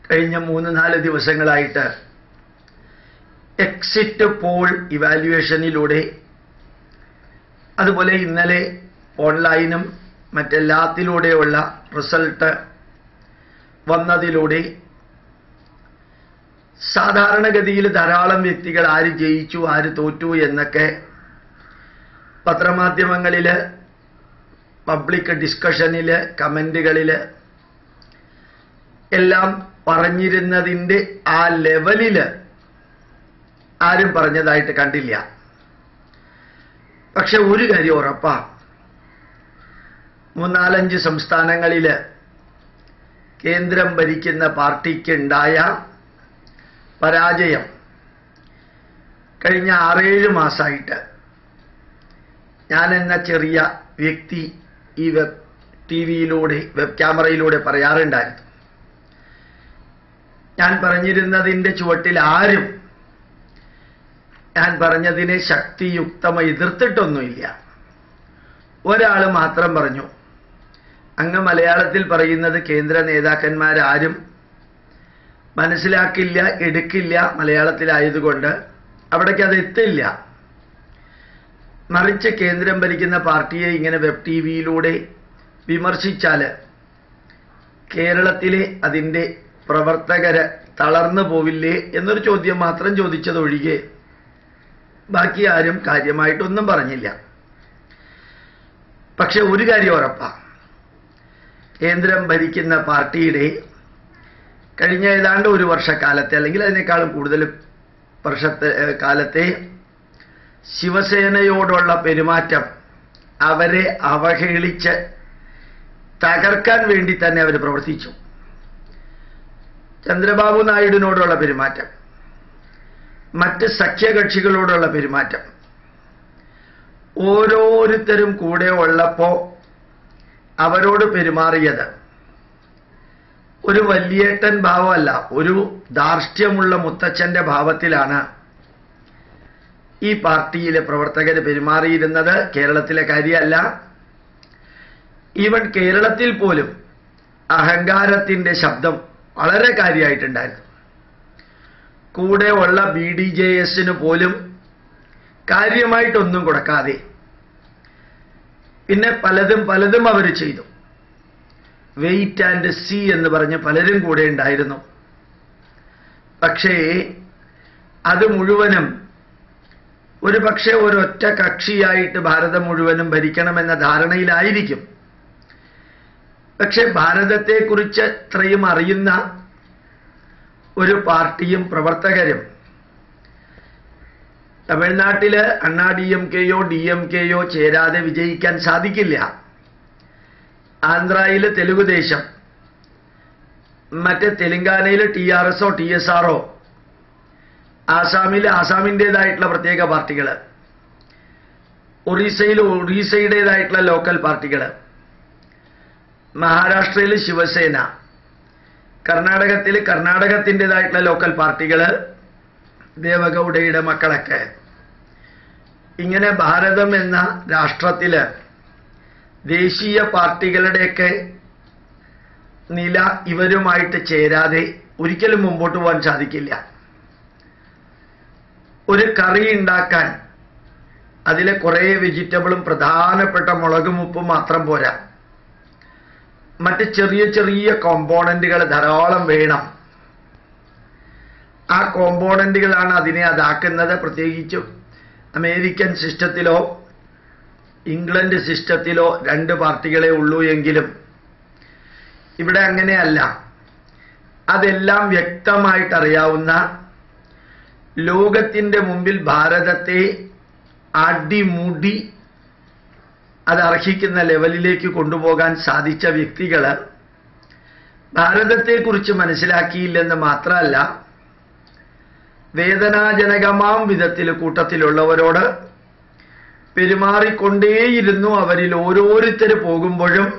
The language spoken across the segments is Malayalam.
കഴിഞ്ഞ മൂന്ന് നാല് ദിവസങ്ങളായിട്ട് എക്സിറ്റ് പോൾ ഇവാലുവേഷനിലൂടെ അതുപോലെ ഇന്നലെ ഓൺലൈനും മറ്റെല്ലാത്തിലൂടെയുള്ള റിസൾട്ട് വന്നതിലൂടെ സാധാരണഗതിയിൽ ധാരാളം വ്യക്തികൾ ആര് ജയിച്ചു ആര് തോറ്റു എന്നൊക്കെ പത്രമാധ്യമങ്ങളിൽ പബ്ലിക് ഡിസ്കഷനിൽ കമൻറ്റുകളിൽ എല്ലാം പറഞ്ഞിരുന്നതിൻ്റെ ആ ലെവലിൽ ആരും പറഞ്ഞതായിട്ട് കണ്ടില്ല പക്ഷെ ഒരു കാര്യം ഉറപ്പാ മൂന്നാലഞ്ച് സംസ്ഥാനങ്ങളിൽ കേന്ദ്രം ഭരിക്കുന്ന പാർട്ടിക്കുണ്ടായ പരാജയം കഴിഞ്ഞ ആറേഴ് മാസമായിട്ട് ഞാൻ എന്ന ചെറിയ വ്യക്തി ഈ വെബ് ടി വിയിലൂടെ വെബ് ക്യാമറയിലൂടെ പറയാറുണ്ടായിരുന്നു ഞാൻ പറഞ്ഞിരുന്നതിൻ്റെ ചുവട്ടിൽ ആരും ഞാൻ പറഞ്ഞതിനെ ശക്തിയുക്തമായി എതിർത്തിട്ടൊന്നുമില്ല ഒരാൾ മാത്രം പറഞ്ഞു അങ്ങ് മലയാളത്തിൽ പറയുന്നത് കേന്ദ്ര നേതാക്കന്മാരാരും മനസ്സിലാക്കില്ല എടുക്കില്ല മലയാളത്തിലായതുകൊണ്ട് അവിടേക്ക് അത് എത്തില്ല മറിച്ച് കേന്ദ്രം ഭരിക്കുന്ന പാർട്ടിയെ ഇങ്ങനെ വെബ് ടി വിയിലൂടെ വിമർശിച്ചാൽ കേരളത്തിലെ അതിൻ്റെ പ്രവർത്തകര് തളർന്നു പോവില്ലേ എന്നൊരു ചോദ്യം മാത്രം ചോദിച്ചതൊഴികെ ബാക്കി ആരും കാര്യമായിട്ടൊന്നും പറഞ്ഞില്ല പക്ഷെ ഒരു കാര്യം ഉറപ്പാ കേന്ദ്രം ഭരിക്കുന്ന പാർട്ടിയുടെ കഴിഞ്ഞ ഏതാണ്ട് ഒരു വർഷക്കാലത്തെ അല്ലെങ്കിൽ അതിനേക്കാളും കൂടുതൽ വർഷത്തെ ഏഹ്, കാലത്തെ ശിവസേനയോടുള്ള പെരുമാറ്റം അവരെ അവഹേളിച്ച് തകർക്കാൻ വേണ്ടി തന്നെ അവർ പ്രവർത്തിച്ചു ചന്ദ്രബാബു നായിഡുവിനോടുള്ള പെരുമാറ്റം മറ്റ് സഖ്യകക്ഷികളോടുള്ള പെരുമാറ്റം ഓരോരുത്തരും കൂടെ ഉള്ളപ്പോ അവരോട് പെരുമാറിയത് ഒരു വല്യേട്ടൻ ഭാവമല്ല ഒരു ധാർഷ്ട്യമുള്ള മുത്തച്ഛന്റെ ഭാവത്തിലാണ് ഈ പാർട്ടിയിലെ പ്രവർത്തകർ പെരുമാറിയിരുന്നത് കേരളത്തിലെ കാര്യമല്ല ഈവൻ കേരളത്തിൽ പോലും അഹങ്കാരത്തിന്റെ ശബ്ദം വളരെ കാര്യമായിട്ടുണ്ടായിരുന്നു കൂടെ ഉള്ള ബി ഡി ജെ എസിന് പോലും കാര്യമായിട്ടൊന്നും കൊടുക്കാതെ പിന്നെ പലതും പലതും അവർ ചെയ്തു വെയിറ്റ് ആൻഡ് സി എന്ന് പറഞ്ഞ് പലരും കൂടെ ഉണ്ടായിരുന്നു പക്ഷേ അത് മുഴുവനും ഒരു പക്ഷേ ഒരൊറ്റ കക്ഷിയായിട്ട് ഭാരതം മുഴുവനും ഭരിക്കണമെന്ന ധാരണയിലായിരിക്കും പക്ഷെ ഭാരതത്തെക്കുറിച്ച് ഇത്രയും അറിയുന്ന ഒരു പാർട്ടിയും പ്രവർത്തകരും തമിഴ്നാട്ടില് അണ്ണാ ഡി എം കെയോ ഡി എം കെയോ ചേരാതെ വിജയിക്കാൻ സാധിക്കില്ല ആന്ധ്രയില് തെലുഗുദേശം മറ്റ് തെലങ്കാനയിൽ ടി ആർ എസോ ടി എസ് ആറോ ആസാമിൽ ആസാമിൻ്റെതായിട്ടുള്ള പ്രത്യേക പാർട്ടികൾ ഒറീസയിൽ ഒറീസയുടേതായിട്ടുള്ള ലോക്കൽ പാർട്ടികൾ മഹാരാഷ്ട്രയിൽ ശിവസേന കർണാടകത്തിൽ കർണാടകത്തിൻ്റെതായിട്ടുള്ള ലോക്കൽ പാർട്ടികൾ ദേവഗൗഡയുടെ മക്കളൊക്കെ ഇങ്ങനെ ഭാരതം എന്ന രാഷ്ട്രത്തില് ദേശീയ പാർട്ടികളുടെയൊക്കെ നില ഇവരുമായിട്ട് ചേരാതെ ഒരിക്കലും മുമ്പോട്ട് പോകാൻ സാധിക്കില്ല ഒരു കറി ഉണ്ടാക്കാൻ അതിലെ കുറേ വെജിറ്റബിളും പ്രധാനപ്പെട്ട മുളകും ഉപ്പും മാത്രം പോരാ മറ്റ് ചെറിയ ചെറിയ കോമ്പോണന്റുകൾ ധാരാളം വേണം ആ കോമ്പോണന്റുകളാണ് അതിനെ അതാക്കുന്നത് പ്രത്യേകിച്ചും അമേരിക്കൻ സിസ്റ്റത്തിലോ ഇംഗ്ലണ്ട് സിസ്റ്റത്തിലോ രണ്ട് പാർട്ടികളെ ഉള്ളൂ എങ്കിലും ഇവിടെ അങ്ങനെയല്ല അതെല്ലാം വ്യക്തമായിട്ട് അറിയാവുന്ന ലോകത്തിൻ്റെ മുമ്പിൽ ഭാരതത്തെ അടിമുടി അത് അർഹിക്കുന്ന ലെവലിലേക്ക് കൊണ്ടുപോകാൻ സാധിച്ച വ്യക്തികൾ ഭാരതത്തെക്കുറിച്ച് മനസ്സിലാക്കിയില്ലെന്ന് മാത്രമല്ല വേദനാജനകമാം വിധത്തിൽ കൂട്ടത്തിലുള്ളവരോട് പെരുമാറിക്കൊണ്ടേയിരുന്നു അവരിൽ ഓരോരുത്തർ പോകുമ്പോഴും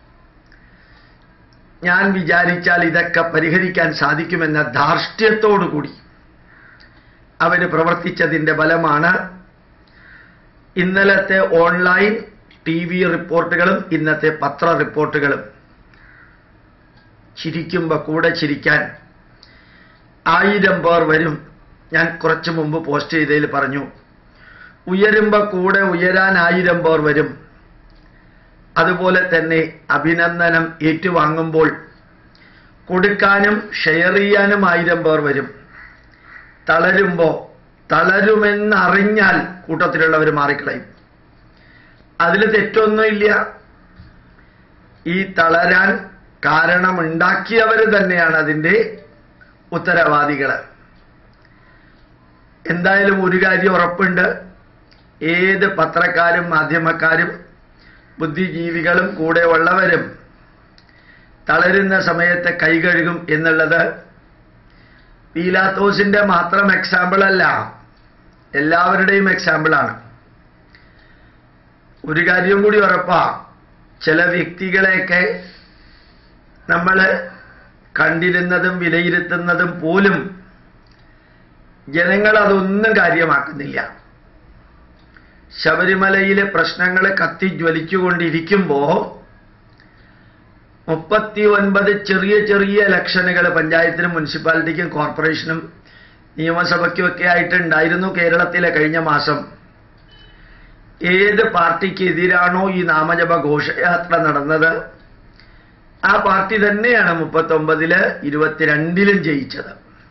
ഞാൻ വിചാരിച്ചാൽ ഇതൊക്കെ പരിഹരിക്കാൻ സാധിക്കുമെന്ന ധാർഷ്ട്യത്തോടുകൂടി അവർ പ്രവർത്തിച്ചതിൻ്റെ ഫലമാണ് ഇന്നലത്തെ ഓൺലൈൻ ടി വി റിപ്പോർട്ടുകളും ഇന്നത്തെ പത്ര റിപ്പോർട്ടുകളും ചിരിക്കുമ്പോൾ കൂടെ ചിരിക്കാൻ ആയിരം പേർ വരും ഞാൻ കുറച്ചു മുമ്പ് പോസ്റ്റ് ചെയ്തതിൽ പറഞ്ഞു ഉയരുമ്പോ കൂടെ ഉയരാൻ ആയിരം പേർ വരും അതുപോലെ തന്നെ അഭിനന്ദനം ഏറ്റുവാങ്ങുമ്പോൾ കൊടുക്കാനും ഷെയർ ചെയ്യാനും ആയിരം പേർ വരും തളരുമ്പോ തളരുമെന്നറിഞ്ഞാൽ കൂട്ടത്തിലുള്ളവർ മാറിക്കളയും അതിൽ തെറ്റൊന്നുമില്ല ഈ തളരാൻ കാരണമുണ്ടാക്കിയവർ തന്നെയാണ് അതിൻ്റെ ഉത്തരവാദികൾ എന്തായാലും ഒരു കാര്യം ഉറപ്പുണ്ട് ഏത് പത്രക്കാരും മാധ്യമക്കാരും ബുദ്ധിജീവികളും കൂടെ ഉള്ളവരും തളരുന്ന സമയത്ത് കൈകഴുകും എന്നുള്ളത് പീലാത്തോസിന്റെ മാത്രം എക്സാമ്പിൾ അല്ല എല്ലാവരുടെയും എക്സാമ്പിളാണ് ഒരു കാര്യം കൂടി ഉറപ്പാ ചില വ്യക്തികളെയൊക്കെ നമ്മൾ കണ്ടിരുന്നതും വിലയിരുത്തുന്നതും പോലും ജനങ്ങൾ അതൊന്നും കാര്യമാക്കുന്നില്ല ശബരിമലയിലെ പ്രശ്നങ്ങൾ കത്തിജ്വലിച്ചുകൊണ്ടിരിക്കുമ്പോ മുപ്പത്തി ഒൻപത് ചെറിയ ചെറിയ ഇലക്ഷനുകൾ പഞ്ചായത്തിനും മുനിസിപ്പാലിറ്റിക്കും കോർപ്പറേഷനും നിയമസഭയ്ക്കും ഒക്കെ ആയിട്ടുണ്ടായിരുന്നു കേരളത്തിലെ കഴിഞ്ഞ മാസം ഏത് പാർട്ടിക്ക് എതിരാണോ ഈ നാമജപ ഘോഷയാത്ര നടന്നത് ആ പാർട്ടി തന്നെയാണ് മുപ്പത്തൊമ്പതില് ഇരുപത്തിരണ്ടിലും ജയിച്ചത്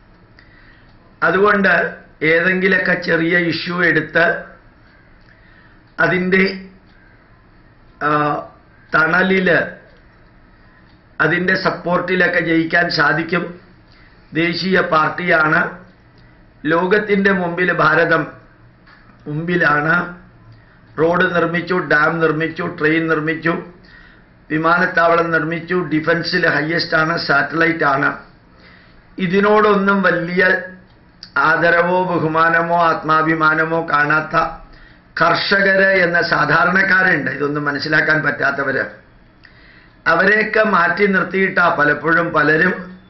അതുകൊണ്ട് ഏതെങ്കിലൊക്കെ ചെറിയ ഇഷ്യൂ എടുത്ത് അതിൻ്റെ ആ, തണലില് അതിൻ്റെ സപ്പോർട്ടിലൊക്കെ ജയിക്കാൻ സാധിക്കും ദേശീയ പാർട്ടിയാണ് ലോകത്തിൻ്റെ മുമ്പിൽ ഭാരതം മുമ്പിലാണ് റോഡ് നിർമ്മിച്ചു ഡാം നിർമ്മിച്ചു ട്രെയിൻ നിർമ്മിച്ചു വിമാനത്താവളം നിർമ്മിച്ചു ഡിഫൻസിൽ ഹയസ്റ്റ് ആണ് സാറ്റലൈറ്റ് ആണ് ഇതിനോടൊന്നും വലിയ ആദരവോ ബഹുമാനമോ ആത്മാഭിമാനമോ കാണാത്ത കർഷകര് എന്ന സാധാരണക്കാരുണ്ട് ഇതൊന്നും മനസ്സിലാക്കാൻ പറ്റാത്തവര് അവരെയൊക്കെ മാറ്റി നിർത്തിയിട്ടാ പലപ്പോഴും പലരും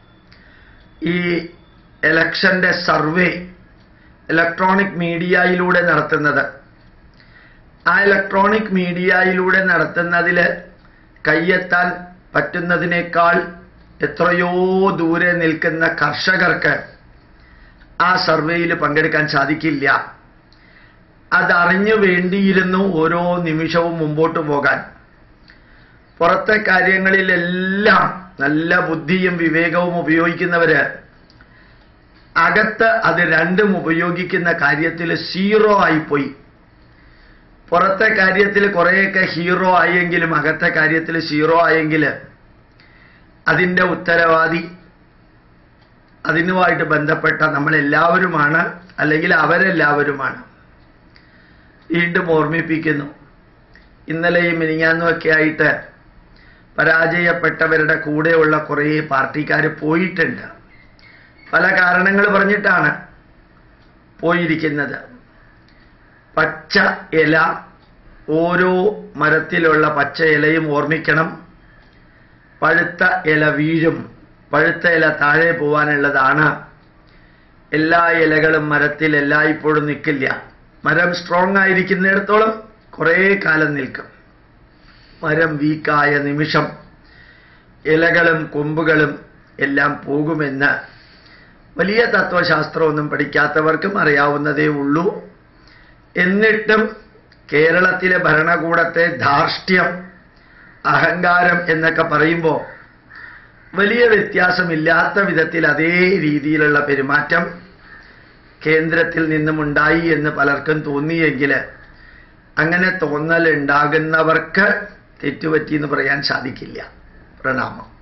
ഈ എലക്ഷന്റെ സർവേ ഇലക്ട്രോണിക് മീഡിയയിലൂടെ നടത്തുന്നത് ആ ഇലക്ട്രോണിക് മീഡിയയിലൂടെ നടത്തുന്നതിൽ കയ്യെത്താൻ പറ്റുന്നതിനേക്കാൾ എത്രയോ ദൂരെ നിൽക്കുന്ന കർഷകർക്ക് ആ സർവേയിൽ പങ്കെടുക്കാൻ സാധിക്കില്ല അതറിഞ്ഞു വേണ്ടിയിരുന്നു ഓരോ നിമിഷവും മുമ്പോട്ട് പോകാൻ പുറത്തെ കാര്യങ്ങളിലെല്ലാം നല്ല ബുദ്ധിയും വിവേകവും ഉപയോഗിക്കുന്നവര് അകത്ത് അത് രണ്ടും ഉപയോഗിക്കുന്ന കാര്യത്തിൽ സീറോ ആയിപ്പോയി പുറത്തെ കാര്യത്തിൽ കുറേയൊക്കെ ഹീറോ ആയെങ്കിലും അകത്തെ കാര്യത്തിൽ സീറോ ആയെങ്കിൽ അതിൻ്റെ ഉത്തരവാദി അതിനുമായിട്ട് ബന്ധപ്പെട്ട നമ്മളെല്ലാവരുമാണ് അല്ലെങ്കിൽ അവരെല്ലാവരുമാണ് വീണ്ടും ഓർമ്മിപ്പിക്കുന്നു ഇന്നലെയും മിനിങ്ങാന്നുമൊക്കെ ആയിട്ട് പരാജയപ്പെട്ടവരുടെ കൂടെയുള്ള കുറേ പാർട്ടിക്കാർ പോയിട്ടുണ്ട് പല കാരണങ്ങൾ പറഞ്ഞിട്ടാണ് പോയിരിക്കുന്നത് പച്ച ഇല ഓരോ മരത്തിലുള്ള പച്ച ഇലയും ഓർമ്മിക്കണം പഴുത്ത ഇല വീഴും പഴുത്ത ഇല താഴെ പോവാനുള്ളതാണ് എല്ലാ ഇലകളും മരത്തിൽ എല്ലായ്പ്പോഴും നിൽക്കില്ല മരം സ്ട്രോങ് ആയിരിക്കുന്നിടത്തോളം കുറേ കാലം നിൽക്കും മരം വീക്കായ നിമിഷം ഇലകളും കൊമ്പുകളും എല്ലാം പോകുമെന്ന് വലിയ തത്വശാസ്ത്രമൊന്നും പഠിക്കാത്തവർക്കും അറിയാവുന്നതേ ഉള്ളൂ എന്നിട്ടും കേരളത്തിലെ ഭരണകൂടത്തെ ധാർഷ്ട്യം അഹങ്കാരം എന്നൊക്കെ പറയുമ്പോൾ വലിയ വ്യത്യാസമില്ലാത്ത വിധത്തിൽ അതേ രീതിയിലുള്ള പെരുമാറ്റം കേന്ദ്രത്തിൽ നിന്നും ഉണ്ടായി എന്ന് പലർക്കും തോന്നിയെങ്കിൽ അങ്ങനെ തോന്നൽ ഉണ്ടാകുന്നവർക്ക് തെറ്റുപറ്റി എന്ന് പറയാൻ സാധിക്കില്ല പ്രണാമം